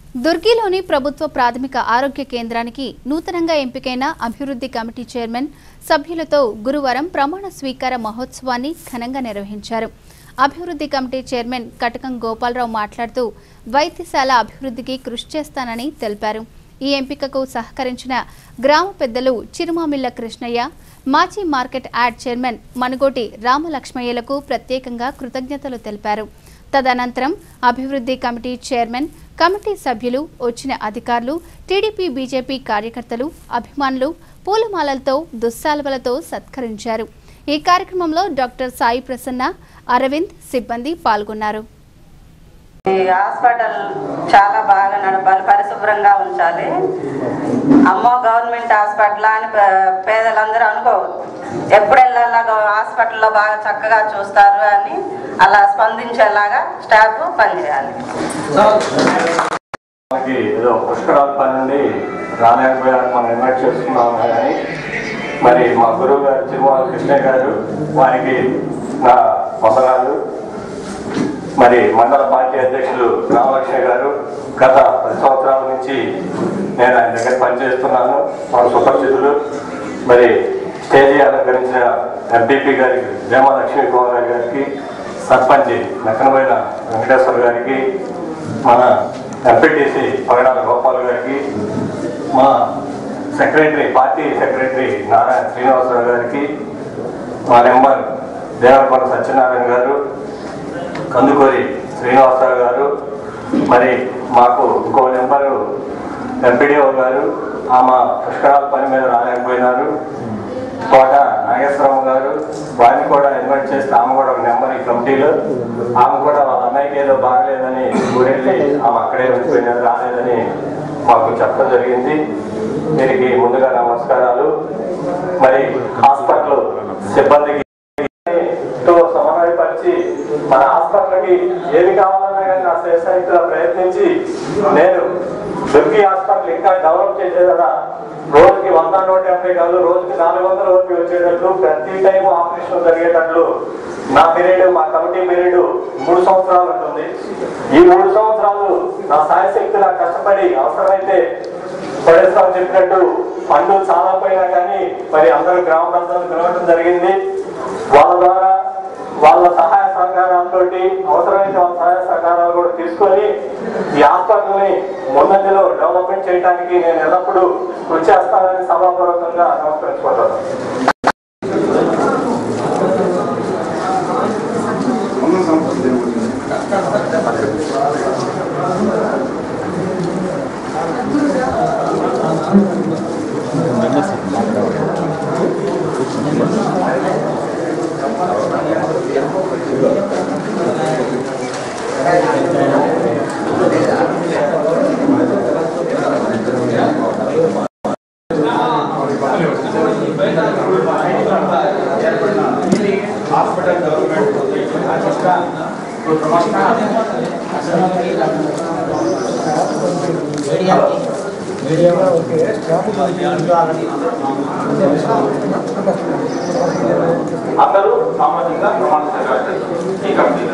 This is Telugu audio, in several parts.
దుర్గిలోని ప్రభుత్వ ప్రాథమిక ఆరోగ్య కేంద్రానికి నూతనంగా ఎంపికైన అభివృద్ధి కమిటీ చైర్మన్ సభ్యులతో గురువారం ప్రమాణ స్వీకార మహోత్సవాన్ని ఘనంగా నిర్వహించారు అభివృద్ధి కమిటీ చైర్మన్ కటకం గోపాలరావు మాట్లాడుతూ వైద్యశాల అభివృద్ధికి కృషి చేస్తానని తెలిపారు ఈ ఎంపికకు సహకరించిన గ్రామ పెద్దలు చిరుమామిళ్ల కృష్ణయ్య మాజీ మార్కెట్ యాడ్ చైర్మన్ మనుగోటి రామలక్ష్మయ్యలకు ప్రత్యేకంగా కృతజ్ఞతలు తెలిపారు తదనంతరం అభివృద్ధి కమిటీ చైర్మన్ కమిటీ సభ్యులు వచ్చిన అధికారులు టీడీపీ బీజేపీ కార్యకర్తలు అభిమానులు పూలమాలలతో దుస్సాలవలతో సత్కరించారు ఈ కార్యక్రమంలో డాక్టర్ సాయి ప్రసన్న అరవింద్ సిబ్బంది పాల్గొన్నారు ఈ హాస్పిటల్ చాలా బాగా నడపాలి పరిశుభ్రంగా ఉంచాలి అమ్మో గవర్నమెంట్ హాస్పిటల్ అని పే- పేదలందరూ అనుకోవద్దు ఎప్పుడు వెళ్ళాలా గవ- హాస్పిటల్లో బాగా చక్కగా చూస్తారు అని అలా స్పందించేలాగా స్టాఫ్ పనిచేయాలి మనకి ఏదో పుష్కరాల పని నుండి రాలేకపోయారు మనం ఇన్వైట్ చేసుకున్నాం కానీ మరి మా గురువు గారు తిరుమల కృష్ణయ్య గారు వారికి నా వందనాలు మరి మండల పార్టీ అధ్యక్షులు రామలక్ష్మి గారు గత పది సంవత్సరాల నుంచి నేను ఆయన దగ్గర పనిచేస్తున్నాను మన సుపరిచితులు మరి స్టేజీ అలంకరించిన ఎంపీపీ గారికి భీమలక్ష్మి కుమార్ గారికి సర్పంచ్ నక్కనబోయిన వెంకటేశ్వర గారికి మన ఎంపీటీసీ పగడాల గోపాల్ గారికి మా secretary party secretary Narayana Srinivasarao గారికి మా నెంబర్ దేవరకొండ సత్యనారాయణ గారు కందుకూరి శ్రీనివాసరావు గారు మరి మాకు ఇంకో నెంబరు ఎంపీడీఓ గారు ఆమె పుష్కరాల పని మీద రాలేకపోయినారు తోట నాగేశ్వరరావు గారు వారిని కూడా ఇన్వైట్ చేస్తే ఆమె కూడా ఒక నెంబర్ ఈ కమిటీలో ఆమె కూడా వాళ్ళ అమ్మాయికి ఏదో బాగలేదని ఊరెళ్ళి ఆమె అక్కడే ఉండిపోయినారు రాలేదని మాకు చెప్పడం జరిగింది దీనికి ముందుగా నమస్కారాలు మరి హాస్పిటల్ సిబ్బందికి తో సమన్వయపరిచి మన హాస్పిటల్కి ఏది కావాలన్నా కానీ నా శేషాయితీలో ప్రయత్నించి నేను దుర్గి హాస్పిటల్ ఇంకా డెవలప్ చేసేదా రోజుకి వంద నూట యాభై కాదు రోజుకి నాలుగు వందల వరకు వచ్చేటట్లు ప్రతి టైం ఆపరేషన్ జరిగేటట్లు నా పీరియడ్ మా కమిటీ పీరియడ్ మూడు సంవత్సరాలు ఉంటుంది ఈ మూడు సంవత్సరాలు నా సాయశక్తిలా కష్టపడి అవసరమైతే పడేస్తామని చెప్పినట్టు ఫండ్లు చాలా పోయినా కానీ మరి అందరూ గ్రామ ప్రజలు పిలవడం జరిగింది వాళ్ళ ద్వారా వాళ్ళ సహాయ సహకారాలతో అవసరమైతే వాళ్ళ సహాయ సహకారాలు కూడా తీసుకొని ఈ హాస్పిటల్ని ముందంజలో డెవలప్మెంట్ చేయడానికి నేను ఎల్లప్పుడూ కృషి చేస్తానని సభాపూర్వకంగా నమస్కరించుకుంటాను హాస్పిటల్ డెవలప్మెంట్ అందరూ సామాజికంగా ప్రమాణ స్వీకారం ఈ కమిటీలో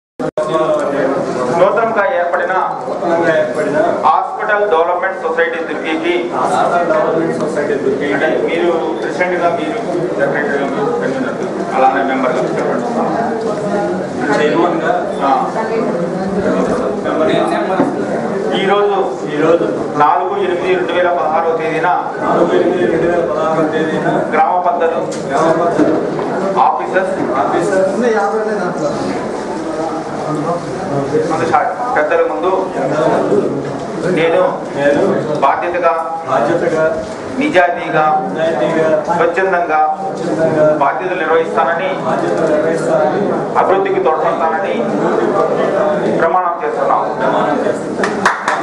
నూతనంగా ఏర్పడిన ఏర్పడిన హాస్పిటల్ డెవలప్మెంట్ సొసైటీ దుర్గికి హాస్పిటల్ డెవలప్మెంట్ సొసైటీ దుర్గి అంటే మీరు ప్రెసిడెంట్ గా మీరు సెక్రటరీగా మీరు కన్వీనర్ అలానే మెంబర్ గా చెప్పండి చైర్మన్ గా ఆ. ఈ రోజు ఈరోజు నాలుగు ఎనిమిది రెండు వేల పదహారవ తేదీన నాలుగు ఎనిమిది రెండు వేల పదహారవ తేదీన గ్రామ పద్ధతులు గ్రామ పంచాయతీ ఆఫీసర్స్ ఆఫీసర్ ముందు స్టార్ట్. పెద్దల ముందు నేను నేను బాధ్యతగా బాధ్యతగా నిజాయితీగా నిజాయితీగా స్వచ్ఛందంగా స్వచ్ఛందంగా బాధ్యతలు నిర్వహిస్తానని బాధ్యతలు నిర్వహిస్తానని అభివృద్ధికి తోడ్పడతానని ప్రమాణం చేస్తున్నాం ప్రమాణం చేస్తున్నాను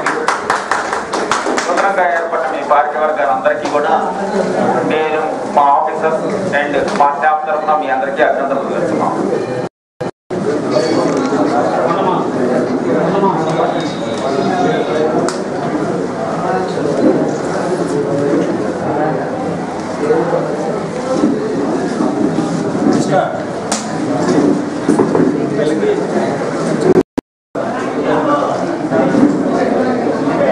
నూతనంగా ఏర్పడిన మీ కార్యవర్గాలందరికీ కూడా నేను మా ఆఫీసర్స్ అండ్ మా స్టాఫ్ తరఫున మీ అందరికీ అభినందనలు తెలుస్తున్నాం కృష్ణ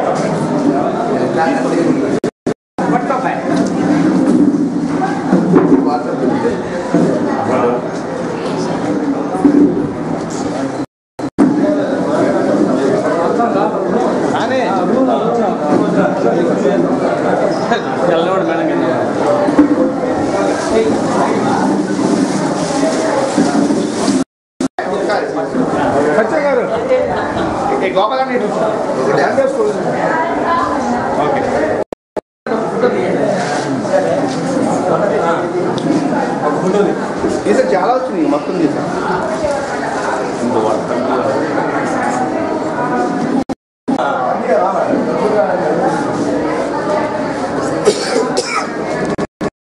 గోపాలని ఓకే ఈసారి చాలా వచ్చినాయి మొత్తం తీసాం